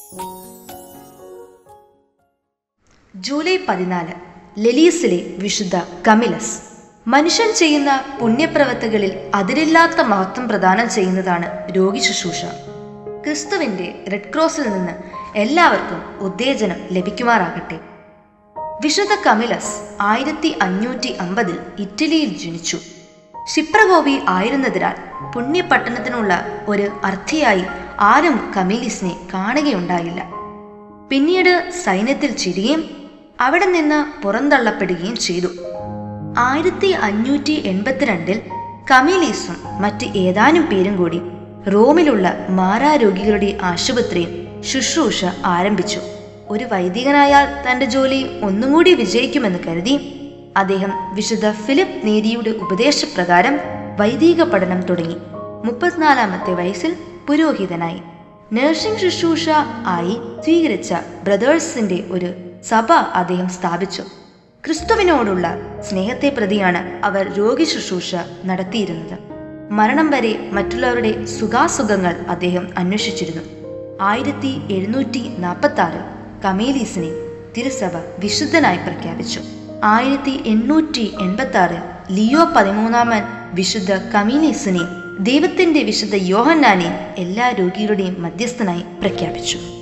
July പതിനാല് ലെലീസിലെ വിശുദ്ധ കമിലസ് മനുഷ്യൻ ചെയ്യുന്ന പുണ്യപ്രവൃത്തികളിൽ അതിരില്ലാത്ത മഹത്വം പ്രദാനം ചെയ്യുന്നതാണ് രോഗി ശുശ്രൂഷ ക്രിസ്തുവിന്റെ റെഡ് ക്രോസിൽ നിന്ന് എല്ലാവർക്കും ഉത്തേജനം ലഭിക്കുമാറാകട്ടെ വിശുദ്ധ കമിലസ് ആയിരത്തി അഞ്ഞൂറ്റി അമ്പതിൽ ഇറ്റലിയിൽ ജനിച്ചു ക്ഷിപ്രകോപി ആയിരുന്നതിനാൽ പുണ്യപട്ടണത്തിനുള്ള ഒരു അർത്ഥിയായി ആരും കമീലിസിനെ കാണുകയുണ്ടായില്ല പിന്നീട് സൈന്യത്തിൽ ചേരുകയും അവിടെ നിന്ന് പുറന്തള്ളപ്പെടുകയും ചെയ്തു ആയിരത്തി അഞ്ഞൂറ്റി എൺപത്തിരണ്ടിൽ കമീലീസും മറ്റ് ഏതാനും പേരും കൂടി റോമിലുള്ള മാറാരോഗികളുടെ ആശുപത്രിയിൽ ശുശ്രൂഷ ആരംഭിച്ചു ഒരു വൈദികനായാൽ തന്റെ ജോലി ഒന്നുകൂടി വിജയിക്കുമെന്ന് കരുതി അദ്ദേഹം വിശുദ്ധ ഫിലിപ്പ് നേരിയുടെ ഉപദേശപ്രകാരം വൈദിക പഠനം തുടങ്ങി മുപ്പത്തിനാലാമത്തെ വയസ്സിൽ പുരോഹിതനായി നഴ്സിംഗ് ശുശ്രൂഷ ആയി സ്വീകരിച്ച ബ്രദേഴ്സിന്റെ ഒരു സഭ അദ്ദേഹം സ്ഥാപിച്ചു ക്രിസ്തുവിനോടുള്ള സ്നേഹത്തെ പ്രതിയാണ് അവർ രോഗി ശുശ്രൂഷ നടത്തിയിരുന്നത് മരണം വരെ മറ്റുള്ളവരുടെ സുഖാസുഖങ്ങൾ അദ്ദേഹം അന്വേഷിച്ചിരുന്നു ആയിരത്തി എഴുന്നൂറ്റി നാൽപ്പത്തി ആറിൽ കമേലീസിനെ തിരുസഭ വിശുദ്ധനായി പ്രഖ്യാപിച്ചു ആയിരത്തി എണ്ണൂറ്റി എൺപത്തി ആറിൽ ലിയോ പതിമൂന്നാമൻ വിശുദ്ധ കമീലീസിനെ ദൈവത്തിന്റെ വിശുദ്ധ യോഹന്നാനെ എല്ലാ രോഗികളുടെയും മധ്യസ്ഥനായി പ്രഖ്യാപിച്ചു